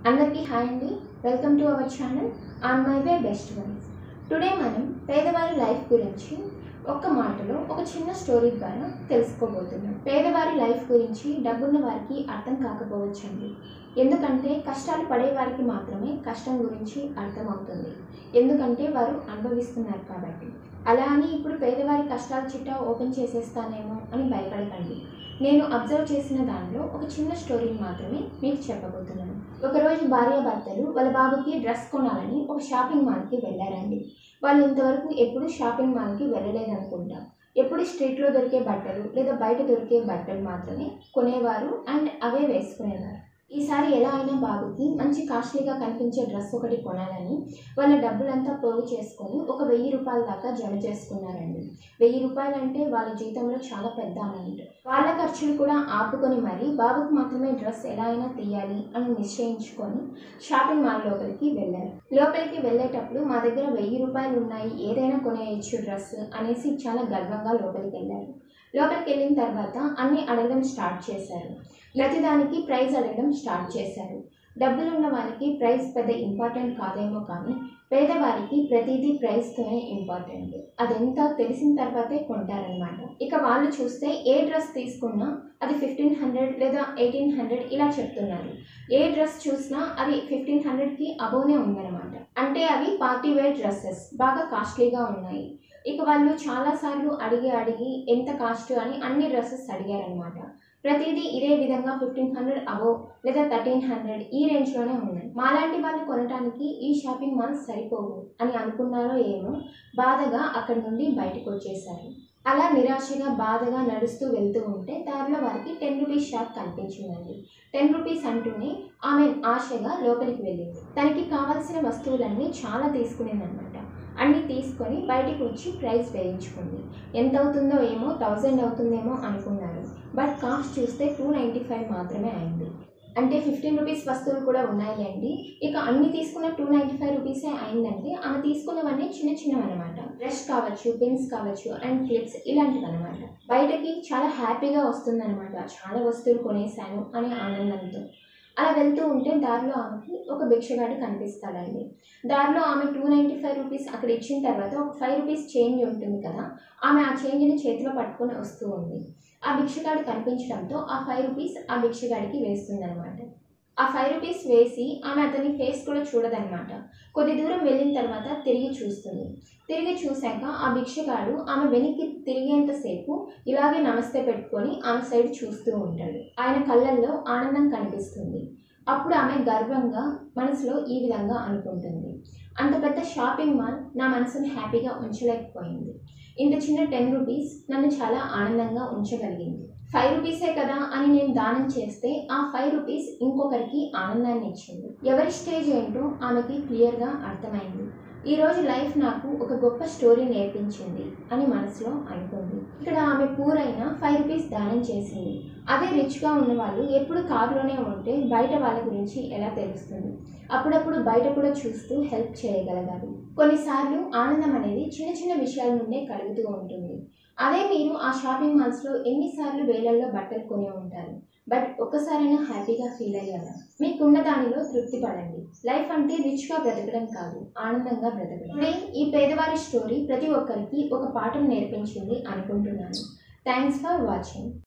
అందరికీ హాయ్ అండి welcome to our channel on my way best wife today మనం పేదవారి లైఫ్ గురించి ఒక్క మాటలో ఒక చిన్న స్టోరీ ద్వారా తెలుసుకోబోతున్నాం పేదవారి లైఫ్ గురించి డబ్బున్న వారికి అర్థం కాకపోవచ్చండి ఎందుకంటే కష్టాలు పడే వారికి మాత్రమే కష్టం గురించి అర్థమవుతుంది ఎందుకంటే వారు అనుభవిస్తున్నారు కాబట్టి అలా అని ఇప్పుడు పేదవారి కష్టాల చిట్టా ఓపెన్ చేసేస్తానేమో అని భయపడకండి నేను అబ్జర్వ్ చేసిన దానిలో ఒక చిన్న స్టోరీని మాత్రమే మీకు చెప్పబోతున్నాను ఒకరోజు భార్య భర్తలు వాళ్ళ బాబుకి డ్రెస్ కొనాలని ఒక షాపింగ్ మాల్కి వెళ్ళారండి వాళ్ళు ఇంతవరకు ఎప్పుడు షాపింగ్ మాల్కి వెళ్ళలేదనుకుంటా ఎప్పుడు స్ట్రీట్లో దొరికే బట్టలు లేదా బయట దొరికే బట్టలు మాత్రమే కొనేవారు అండ్ అవే వేసుకునేవారు ఈసారి ఎలా అయినా బాబుకి మంచి కాస్ట్లీగా కనిపించే డ్రెస్ ఒకటి కొనాలని వాళ్ళ డబ్బులంతా పోగు చేసుకొని ఒక వెయ్యి రూపాయల దాకా జమ చేసుకున్నారండి వెయ్యి రూపాయలు అంటే వాళ్ళ జీతంలో చాలా పెద్ద అమౌంట్ వాళ్ళ ఖర్చులు కూడా ఆపుకొని మరి బాబుకి మాత్రమే డ్రెస్ ఎలా అయినా తీయాలి అని నిశ్చయించుకొని షాపింగ్ మాల్ లోపలికి వెళ్ళారు లోపలికి వెళ్ళేటప్పుడు మా దగ్గర వెయ్యి రూపాయలు ఉన్నాయి ఏదైనా కొనేయచ్చు డ్రెస్ అనేసి చాలా గర్వంగా లోపలికి వెళ్ళారు లోపలికి వెళ్ళిన తర్వాత అన్ని అడగడం స్టార్ట్ చేశారు ప్రతిదానికి ప్రైజ్ అడగడం స్టార్ట్ చేశారు డబ్బులు ఉన్న వారికి ప్రైస్ పెద్ద ఇంపార్టెంట్ కాదేమో కానీ పేదవారికి ప్రతిదీ ప్రైస్తోనే ఇంపార్టెంట్ అదెంత తెలిసిన తర్వాతే కొంటారనమాట ఇక వాళ్ళు చూస్తే ఏ డ్రెస్ తీసుకున్నా అది ఫిఫ్టీన్ హండ్రెడ్ లేదా ఎయిటీన్ హండ్రెడ్ ఇలా చెప్తున్నారు ఏ డ్రెస్ చూసినా అది ఫిఫ్టీన్ హండ్రెడ్కి అబోనే ఉందన్నమాట అంటే అవి పార్టీ వేర్ డ్రెస్సెస్ బాగా కాస్ట్లీగా ఉన్నాయి ఇక వాళ్ళు చాలాసార్లు అడిగి అడిగి ఎంత కాస్ట్ అని అన్ని డ్రెస్సెస్ అడిగారనమాట ప్రతిదీ ఇదే విధంగా ఫిఫ్టీన్ హండ్రెడ్ అబో లేదా థర్టీన్ హండ్రెడ్ ఈ రేంజ్లోనే ఉన్నాయి మాలాంటి వాళ్ళు కొనడానికి ఈ షాపింగ్ మాల్స్ సరిపోవు అని అనుకున్నారో ఏమో బాధగా అక్కడి నుండి బయటకు వచ్చేసారు అలా నిరాశగా బాధగా నడుస్తూ వెళ్తూ ఉంటే దారిలో వారికి టెన్ రూపీస్ షాప్ కనిపించిందండి టెన్ రూపీస్ అంటూనే ఆమె ఆశగా లోపలికి వెళ్ళింది తనకి కావాల్సిన వస్తువులన్నీ చాలా తీసుకునేదన్నమాట అన్నీ తీసుకొని బయటికి వచ్చి ప్రైస్ వేయించుకుంది ఎంత అవుతుందో ఏమో థౌజండ్ అవుతుందేమో అనుకున్నారు బట్ కాస్ట్ చూస్తే టూ నైంటీ ఫైవ్ మాత్రమే అయింది అంటే ఫిఫ్టీన్ రూపీస్ వస్తువులు కూడా ఉన్నాయండి ఇక అన్ని తీసుకున్న టూ నైంటీ ఫైవ్ రూపీసే అయిందంటే ఆమె తీసుకున్నవన్నీ చిన్న చిన్నవి అనమాట బ్రష్ కావచ్చు పెన్స్ కావచ్చు అండ్ క్లిప్స్ ఇలాంటివి అనమాట బయటకి చాలా హ్యాపీగా వస్తుందన్నమాట చాలా వస్తువులు కొనేసాను అనే ఆనందంతో అలా వెళ్తూ ఉంటే దారిలో ఆమెకి ఒక భిక్షగాడు కనిపిస్తాడండి దారిలో ఆమె టూ నైంటీ ఫైవ్ రూపీస్ అక్కడ ఇచ్చిన తర్వాత ఒక ఫైవ్ రూపీస్ చేంజ్ ఉంటుంది కదా ఆమె ఆ చేంజ్ని చేతిలో పట్టుకొని వస్తూ ఉంది ఆ భిక్షగాడు కనిపించడంతో ఆ ఫైవ్ రూపీస్ ఆ భిక్షగాడికి వేస్తుందన్నమాట ఆ ఫైవ్ రూపీస్ వేసి ఆమె అతని ఫేస్ కూడా చూడదన్నమాట కొద్ది దూరం వెళ్ళిన తర్వాత తిరిగి చూస్తుంది తిరిగి చూశాక ఆ భిక్షగాడు ఆమె వెనక్కి తిరిగేంతసేపు ఇలాగే నమస్తే పెట్టుకొని ఆమె సైడ్ చూస్తూ ఉంటాడు ఆయన కళ్ళల్లో ఆనందం కనిపిస్తుంది అప్పుడు ఆమె గర్వంగా మనసులో ఈ విధంగా అనుకుంటుంది అంత పెద్ద షాపింగ్ మాల్ నా మనసును హ్యాపీగా ఉంచలేకపోయింది ఇంత చిన్న టెన్ రూపీస్ నన్ను చాలా ఆనందంగా ఉంచగలిగింది ఫైవ్ రూపీసే కదా అని నేను దానం చేస్తే ఆ ఫైవ్ రూపీస్ ఇంకొకరికి ఆనందాన్ని ఇచ్చింది ఎవరి స్టేజ్ ఏంటో ఆమెకి క్లియర్గా అర్థమైంది ఈ రోజు లైఫ్ నాకు ఒక గొప్ప స్టోరీ నేర్పించింది అని మనసులో అనుకుంది ఇక్కడ ఆమె పూరైన ఫైవ్ రూపీస్ దానం చేసింది అదే రిచ్గా ఉన్న వాళ్ళు ఎప్పుడు కారులోనే ఉంటే బయట వాళ్ళ గురించి ఎలా తెలుస్తుంది అప్పుడప్పుడు బయట కూడా చూస్తూ హెల్ప్ చేయగలగాలి కొన్నిసార్లు ఆనందం అనేది చిన్న చిన్న విషయాల నుండే కలుగుతూ ఉంటుంది అదే మీరు ఆ షాపింగ్ మాల్స్లో ఎన్నిసార్లు వేలల్లో బట్టలు కొని ఉంటారు బట్ ఒక్కసారైనా హ్యాపీగా ఫీల్ అయ్యారా మీకున్న దానిలో తృప్తి పడండి లైఫ్ అంటే రిచ్గా బ్రతకడం కాదు ఆనందంగా బ్రతకడం టుడే ఈ పేదవారి స్టోరీ ప్రతి ఒక్కరికి ఒక పాఠం నేర్పించింది అనుకుంటున్నాను థ్యాంక్స్ ఫర్ వాచింగ్